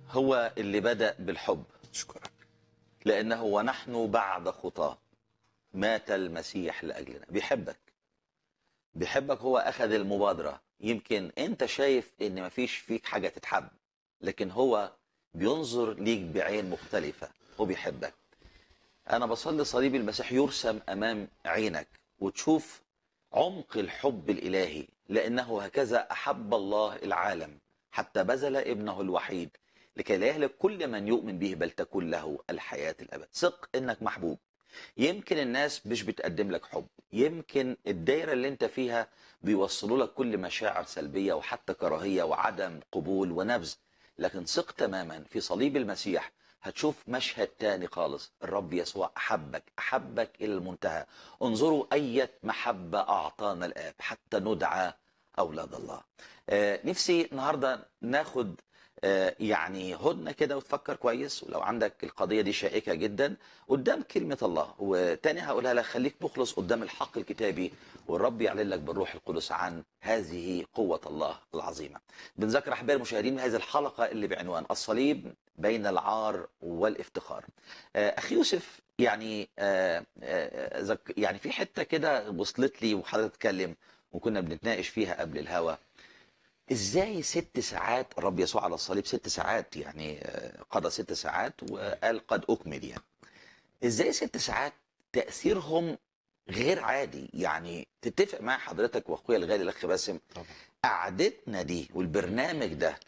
هو اللي بدأ بالحب اشكرك لأنه ونحن بعد خطاه مات المسيح لأجلنا بيحبك بيحبك هو أخذ المبادرة يمكن أنت شايف إن مفيش فيك حاجة تتحب لكن هو بينظر ليك بعين مختلفة هو بيحبك أنا بصلي صليب المسيح يرسم أمام عينك وتشوف عمق الحب الإلهي لأنه هكذا أحب الله العالم حتى بذل ابنه الوحيد لكي لا يهلك كل من يؤمن به بل تكون له الحياة الأبد ثق إنك محبوب يمكن الناس مش بتقدم لك حب يمكن الدايرة اللي انت فيها بيوصلوا لك كل مشاعر سلبية وحتى كراهية وعدم قبول ونبذ لكن ثق تماما في صليب المسيح هتشوف مشهد تاني خالص الرب يسوع أحبك أحبك إلى المنتهى انظروا أية محبة أعطانا الآب حتى ندعى أولاد الله آه نفسي النهاردة ناخد آه يعني هدنة كده وتفكر كويس ولو عندك القضية دي شائكة جدا قدام كلمة الله وتاني هقولها لك خليك مخلص قدام الحق الكتابي والرب يعلن لك بالروح القدس عن هذه قوة الله العظيمة بنذكر أحبائي المشاهدين هذه الحلقة اللي بعنوان الصليب بين العار والافتخار آه، أخي يوسف يعني آه، آه، ذك- يعني في حتة كده وصلت لي وحضرتك تتكلم وكنا بنتناقش فيها قبل الهوا ازاي ست ساعات الرب يسوع على الصليب ست ساعات يعني آه، قضى ست ساعات وقال قد اكمل يعني ازاي ست ساعات تاثيرهم غير عادي يعني تتفق مع حضرتك واخويا الغالي الاخ باسم طبعا قعدتنا دي والبرنامج ده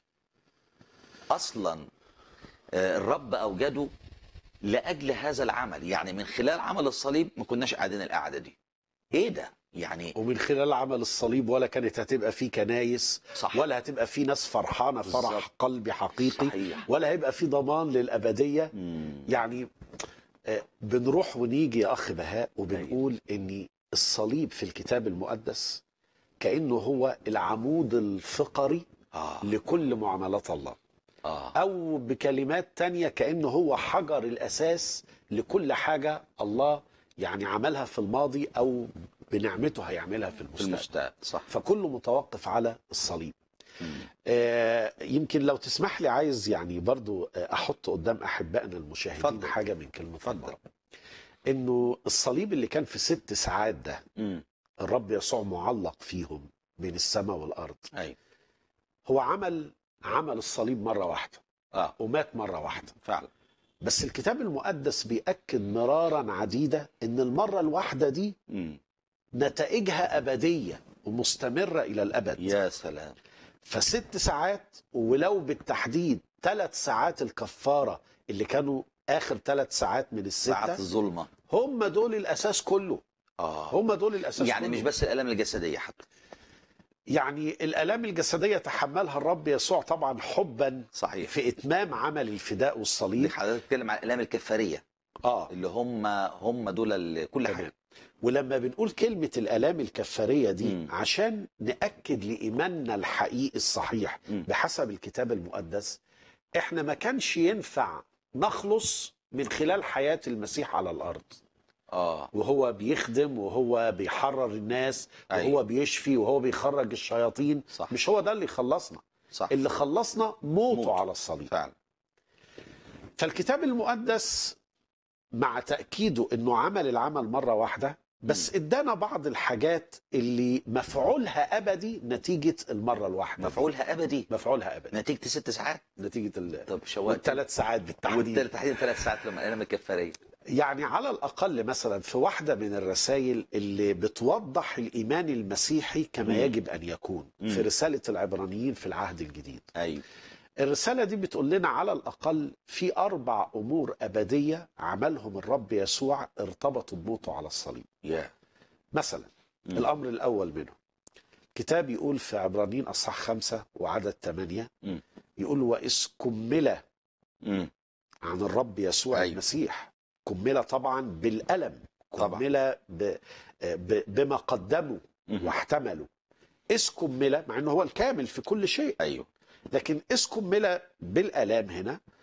اصلا آه، الرب اوجده لاجل هذا العمل يعني من خلال عمل الصليب ما كناش قاعدين القعده دي ايه ده يعني ومن خلال عمل الصليب ولا كانت هتبقى فيه كنايس صح ولا هتبقى فيه ناس فرحانه فرح بالظبط. قلبي حقيقي صحيح ولا هيبقى فيه ضمان للابديه مم. يعني آه، بنروح ونيجي يا اخ بهاء وبنقول ان الصليب في الكتاب المقدس كانه هو العمود الفقري اه لكل معاملات الله اه او بكلمات تانية كانه هو حجر الاساس لكل حاجه الله يعني عملها في الماضي او بنعمته هيعملها في في المستقبل المستقبل صح فكله متوقف على الصليب مم. آه، يمكن لو تسمح لي عايز يعني برضو آه، احط قدام احبائنا المشاهدين اتفضل. حاجه من كلمه اتفضل. الله انه الصليب اللي كان في ست ساعات ده مم. الرب يسوع معلق فيهم بين السماء والارض ايوه هو عمل عمل الصليب مره واحده اه ومات مره واحده فعلا بس الكتاب المقدس بيأكد مرارا عديده ان المره الواحده دي مم. نتائجها ابديه ومستمره الى الابد يا سلام فست ساعات ولو بالتحديد ثلاث ساعات الكفاره اللي كانوا اخر ثلاث ساعات من ساعات السته الظلمه هم دول الاساس كله اه هم دول الاساس يعني كله. مش بس الالام الجسديه حتى يعني الالام الجسديه تحملها الرب يسوع طبعا حبا صحيح في اتمام عمل الفداء دي والصليب حضرتك بتتكلم عن الالام الكفاريه اه اللي هم هم دول اللي كل تمام. حاجه ولما بنقول كلمه الالام الكفاريه دي مم. عشان ناكد لايماننا الحقيقي الصحيح مم. بحسب الكتاب المقدس احنا ما كانش ينفع نخلص من خلال حياه المسيح على الارض اه وهو بيخدم وهو بيحرر الناس وهو أيوة. بيشفي وهو بيخرج الشياطين صح مش هو ده اللي خلصنا صح اللي خلصنا موته موته. على الصليب فعلا فالكتاب المقدس مع تأكيده انه عمل العمل مرة واحدة بس ادانا بعض الحاجات اللي مفعولها ابدي نتيجة المرة الواحدة مفعولها ابدي مفعولها ابدي نتيجه ست ساعات نتيجة ال... طب شوقت والثلاث ساعات بالتحديد والتالت تحديدا ثلاث ساعات لما الالام الكفاريه يعني على الأقل مثلا في واحدة من الرسائل اللي بتوضح الإيمان المسيحي كما مم. يجب أن يكون مم. في رسالة العبرانيين في العهد الجديد ايوه الرسالة دي بتقول لنا على الأقل في أربع أمور أبدية عملهم الرب يسوع ارتبطوا بموته على الصليب يا مثلا مم. الأمر الأول منه كتاب يقول في عبرانيين أصحاح خمسة وعدد ثمانية مم. يقول وإذ كمل مم. عن الرب يسوع أيوة. المسيح كمل طبعا بالألم طبعا. كمل ب... ب... بما قدموا مم. واحتملوا إذ كمل مع أنه هو الكامل في كل شيء ايوه لكن إذ كمل بالآلام هنا